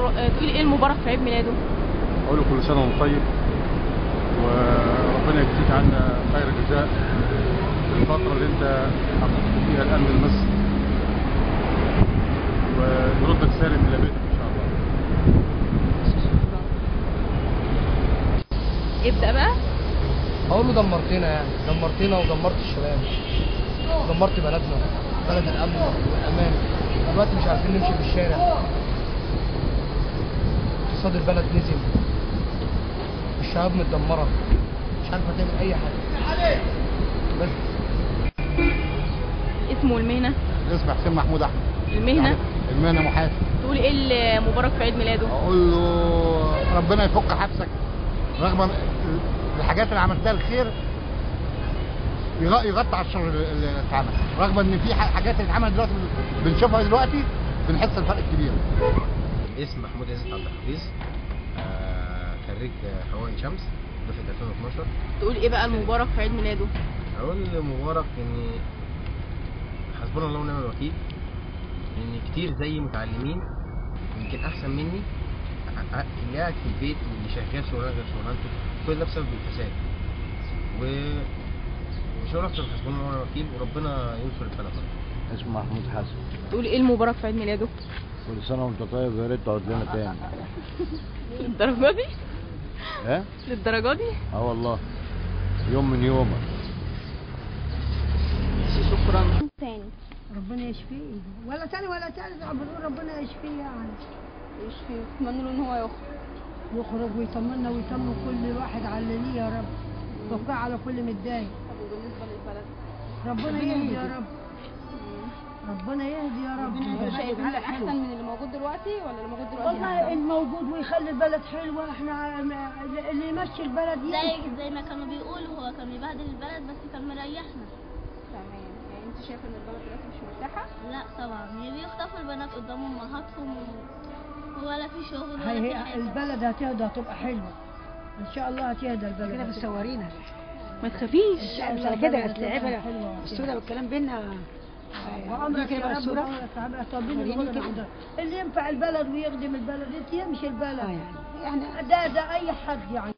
آه، تقول ايه المبارك في عيد ميلاده اقول له كل سنه وانت طيب وربنا يجزيك عنا خير الجزاء في الفتره اللي انت حققت فيها الامن لمصر ويردك سالم الى بيتك ان شاء الله ابدا بقى اقول له دمرتنا يعني دمرتنا ودمرت الشباب دمرت بلدنا بلد الامن والامان دلوقتي مش عارفين نمشي في الشارع اقتصاد البلد نزل الشباب متدمره مش عارفه تعمل اي حاجه بس اسمه المهنه اسمي حسين محمود احمد المهنه المهنه محاسب تقول ايه المبارك في عيد ميلاده اقول له ربنا يفك حبسك رغم الحاجات اللي عملتها الخير يغ- يغطي على الشر اللي اللي اتعمل رغم ان في ح- حاجات اللي اتعملت دلوقتي بنشوفها دلوقتي بنحس الفرق الكبير اسم محمود عزت عبد الحفيظ آه، خريج آه، حقوق عين شمس دفعة 2012 تقول ايه بقى المبارك في عيد ميلاده اقول لمبارك ان حسبنا الله ونعم الوكيل ان كتير زي متعلمين يمكن احسن مني ع- ع- اللي قاعد في البيت واللي شغال شغلانه غير شغلانته كل ده بسبب الفساد و مش هقول اكتر من حسبنا الله ونعم الوكيل وربنا ينصر البلد اسمه محمود حسن تقول ايه المبارك في عيد ميلاده كل سنة وانت طيب يا ريت تقعد لنا تاني للدرجه دي ها؟ للدرجه دي اه والله يوم من يومك شكرا تاني ربنا يشفيه ولا تاني ولا تالت بنقول ربنا يشفيه يعني يشفي اتمنى له ان هو يخرج يخرج ويطمنا ويطمن كل واحد على اللي ليه يا رب وفقع على كل متضايق طب وبالنسبه للبلد ربنا يهدي يا رب ربنا يهدي يا رب شايف ان احسن من اللي موجود دلوقتي ولا اللي موجود دلوقتي والله أحسن؟ الموجود ويخلي البلد حلوه احنا اللي يمشي البلد زي يمشي زي ما كانوا بيقولوا هو كان بيبهدل البلد بس كان مريحنا تمام يعني انت شايف ان البلد دلوقتي مش مرتاحه لا طبعا يعني بيخطفوا البنات قدام امهاتهم ولا في شغل ولا هي في هي حاجه البلد هتهدى هتبقى حلوه ان شاء الله هتهدى البلد كده بتصورينا ما تخافيش ان شاء مش الله على كده البلد هتلاقيها هتبقى بقى حلوة. الصورة والكلام بينا وعمرك كده يا بقى رب الصورة وعمرك تعبها طبيب وريني الغدد كده. عندها. اللي ينفع البلد ويخدم البلد يمشي البلد اه يعني يعني ده ده اي حد يعني